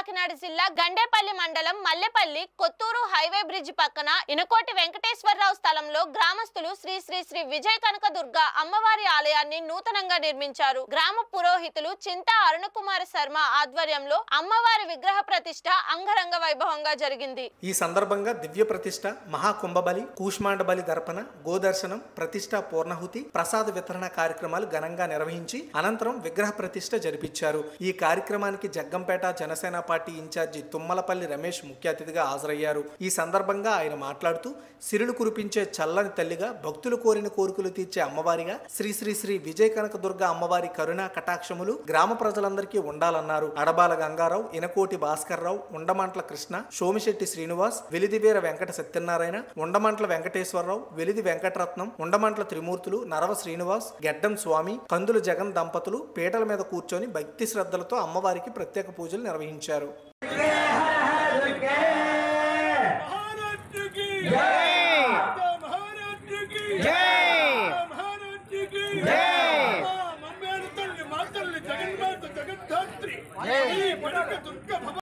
కాకినాడ జిల్లా గండేపల్లి మండలం Mallepally Kotturu highway bridge పక్కన ఇనకోటి వెంకటేశ్వరరావు స్థలంలో గ్రామస్తులు శ్రీ శ్రీ శ్రీ విజయ కనక దుర్గ అమ్మవారి ఆలయాన్ని నూతనంగా నిర్మించారు గ్రామ పురోహితులు చింతా అరుణకుమార శర్మ ఆధ్వర్యంలో అమ్మవారి విగ్రహ ప్రతిష్ట అంగరంగ వైభవంగా జరిగింది ఈ సందర్భంగా దివ్య ప్రతిష్ట మహాకుంభబలి కూష్మాండ బలి దర్పణ గోదర్శనం ప్రతిష్ట పూర్ణహుతి ప్రసాద వితరణ కార్యక్రమాలు ఘనంగా నిర్వహించి అనంతరం విగ్రహ ప్రతిష్ట జరిపించారు ఈ కార్యక్రమానికి జగ్గంపేట జనసేన పార్టీ ఇన్ఛార్జి తుమ్మలపల్లి రమేష్ ముఖ్య అతిథిగా హాజరయ్యారు ఈ సందర్భంగా ఆయన మాట్లాడుతూ సిరులు కురిపించే చల్లని తల్లిగా భక్తులు కోరిన కోరికలు తీర్చే అమ్మవారిగా శ్రీ శ్రీ శ్రీ విజయ కనక దుర్గ అమ్మవారి కరుణా కటాక్షములు గ్రామ ప్రజలందరికీ ఉండాలన్నారు అడబాల గంగారావు ఇనకోటి భాస్కర్రావు ఉండమంట్ల కృష్ణ సోమిశెట్టి శ్రీనివాస్ వెలిదివీర వెంకట సత్యనారాయణ ఉండమంట్ల వెంకటేశ్వరరావు వెలిది వెంకటరత్నం ఉండమంట్ల త్రిమూర్తులు నరవ శ్రీనివాస్ గెడ్డం స్వామి కందుల జగన్ దంపతులు పీటల మీద కూర్చొని భక్తి శ్రద్ధలతో అమ్మవారికి ప్రత్యేక పూజలు నిర్వహించారు महाराष्ट्र की जय महाराष्ट्र की जय महाराष्ट्र की जय మమ్మేడు తల్లి మా తల్లి జగన్మాత జగద్ధాత్రి ఈ పడక దుర్గ భవ